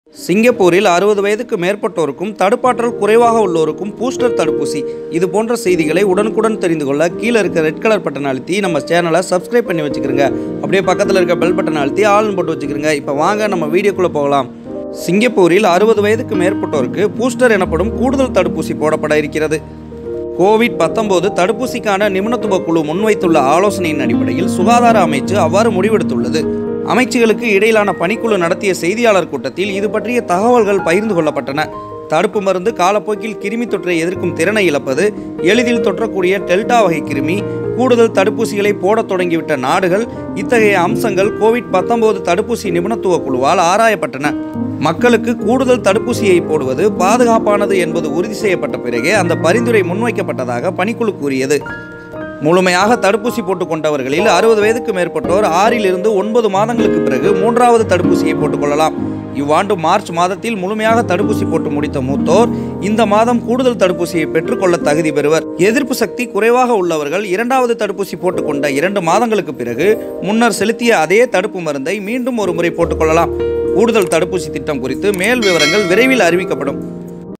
சிங்கப்பூரில் அறுபது வயதுக்கு மேற்பட்டோருக்கும் தடுப்பாற்றல் குறைவாக உள்ளோருக்கும் பூஸ்டர் தடுப்பூசி இது போன்ற செய்திகளை உடனுக்குடன் தெரிந்து கொள்ள கீழே இருக்க ரெட் கலர் பட்டன் அழுத்தி நம்ம சேனலை சப்ஸ்கிரைப் பண்ணி வச்சுக்கிறோங்க அப்படியே பக்கத்தில் இருக்க பெல் பட்டன் அழுத்தி ஆல்னு போட்டு வச்சுக்கிறோங்க இப்போ வாங்க நம்ம வீடியோக்குள்ளே போகலாம் சிங்கப்பூரில் அறுபது வயதுக்கு மேற்பட்டோருக்கு பூஸ்டர் எனப்படும் கூடுதல் தடுப்பூசி போடப்பட இருக்கிறது கோவிட் பத்தொன்பது தடுப்பூசிக்கான நிபுணத்துவ குழு முன்வைத்துள்ள ஆலோசனையின் அடிப்படையில் சுகாதார அமைச்சு அவ்வாறு முடிவெடுத்துள்ளது அமைச்சுகளுக்கு இடையிலான பணிக்குழு நடத்திய செய்தியாளர் கூட்டத்தில் இது பற்றிய தகவல்கள் பகிர்ந்து கொள்ளப்பட்டன தடுப்பு மருந்து காலப்போக்கில் கிருமி தொற்றை எதிர்க்கும் திறனை இழப்பது எளிதில் தொற்றக்கூடிய டெல்டா வகை கிருமி கூடுதல் தடுப்பூசிகளை போடத் தொடங்கிவிட்ட நாடுகள் இத்தகைய அம்சங்கள் கோவிட் பத்தொன்பது தடுப்பூசி நிபுணத்துவ குழுவால் ஆராயப்பட்டன மக்களுக்கு கூடுதல் தடுப்பூசியை போடுவது பாதுகாப்பானது என்பது உறுதி செய்யப்பட்ட பிறகே அந்த பரிந்துரை முன்வைக்கப்பட்டதாக பணிக்குழு கூறியது முழுமையாக தடுப்பூசி போட்டுக் கொண்டவர்களில் அறுபது வயதுக்கு மேற்பட்டோர் ஆறிலிருந்து ஒன்பது மாதங்களுக்கு பிறகு மூன்றாவது தடுப்பூசியை போட்டுக்கொள்ளலாம் இவ்வாண்டு மார்ச் மாதத்தில் முழுமையாக தடுப்பூசி போட்டு முடித்த மூத்தோர் இந்த மாதம் கூடுதல் தடுப்பூசியை பெற்றுக்கொள்ள தகுதி பெறுவர் எதிர்ப்பு சக்தி குறைவாக உள்ளவர்கள் இரண்டாவது தடுப்பூசி போட்டுக்கொண்ட இரண்டு மாதங்களுக்கு பிறகு முன்னர் செலுத்திய அதே தடுப்பு மருந்தை மீண்டும் ஒரு முறை போட்டுக்கொள்ளலாம் கூடுதல் தடுப்பூசி திட்டம் குறித்து மேல் விவரங்கள் விரைவில் அறிவிக்கப்படும்